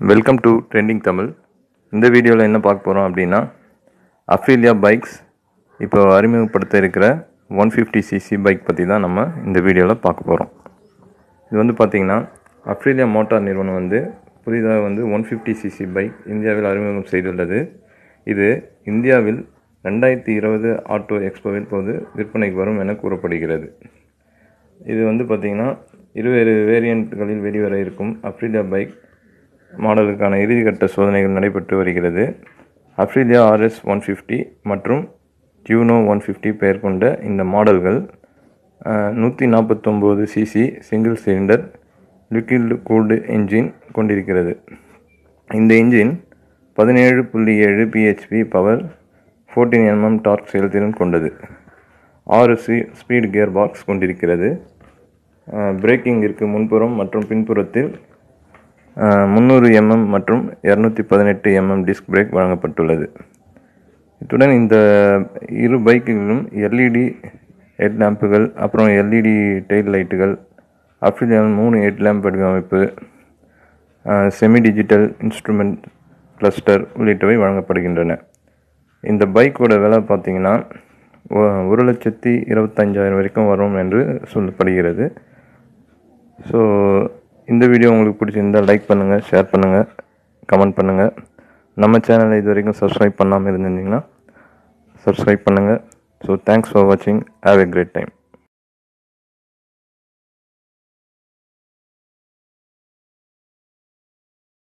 welcome to trending Tamil இந்த வீடியோவில் என்ன பார்க்க போகிறோம் அப்படின்னா அஃபீலியா பைக்ஸ் இப்போ அறிமுகப்படுத்த இருக்கிற ஒன் ஃபிஃப்டி சிசி பைக் பற்றி தான் நம்ம இந்த வீடியோவில் பார்க்க போகிறோம் இது வந்து பார்த்திங்கன்னா அஃப்ரீலியா மோட்டார் நிறுவனம் வந்து புதிதாக வந்து ஒன் ஃபிஃப்டி சிசி பைக் இந்தியாவில் அறிமுகம் செய்துள்ளது இது இந்தியாவில் ரெண்டாயிரத்தி இருபது ஆட்டோ எக்ஸ்போவில் போது விற்பனைக்கு வரும் என கூறப்படுகிறது இது வந்து பார்த்திங்கன்னா இருவேறு வேரியண்ட்களில் வெளிவர இருக்கும் அஃப்ரீலியா பைக் மாடலுக்கான இறுதிக்கட்ட சோதனைகள் நடைபெற்று வருகிறது அஃப்ரீலியா ஆர்எஸ் ஒன் ஃபிஃப்டி மற்றும் டியூனோ ஒன் ஃபிஃப்டி பெயர் கொண்ட இந்த மாடல்கள் நூற்றி நாற்பத்தொம்போது CC single cylinder liquid cooled engine கொண்டிருக்கிறது இந்த என்ஜின் பதினேழு புள்ளி ஏழு BHP power fourteen MM torque செயல்திறன் கொண்டது ஆறு சி ஸ்பீட் கியர் பாக்ஸ் கொண்டிருக்கிறது பிரேக்கிங்கிற்கு முன்புறம் மற்றும் பின்புறத்தில் முந்நூறு எம்எம் மற்றும் இரநூத்தி பதினெட்டு எம்எம் டிஸ்க் பிரேக் வழங்கப்பட்டுள்ளது இத்துடன் இந்த இரு பைக்குகளிலும் எல்இடி ஹெட் லேம்புகள் அப்புறம் எல்இடி டெயில் லைட்டுகள் அஃபிலியன் மூணு ஹெட் லேம்ப் வடிவமைப்பு செமி டிஜிட்டல் இன்ஸ்ட்ருமெண்ட் கிளஸ்டர் உள்ளிட்டவை வழங்கப்படுகின்றன இந்த பைக்கோட விலை பார்த்திங்கன்னா ஒரு லட்சத்தி இருபத்தஞ்சாயிரம் வரைக்கும் வரும் என்று சொல்லப்படுகிறது ஸோ இந்த வீடியோ உங்களுக்கு பிடிச்சிருந்தால் லைக் பண்ணுங்கள் ஷேர் பண்ணுங்கள் கமெண்ட் பண்ணுங்கள் நம்ம சேனலை இது வரைக்கும் சப்ஸ்கிரைப் பண்ணாமல் இருந்திருந்தீங்கன்னா சப்ஸ்கிரைப் பண்ணுங்கள் ஸோ தேங்க்ஸ் ஃபார் வாட்சிங் ஹாவ் எ கிரேட் டைம்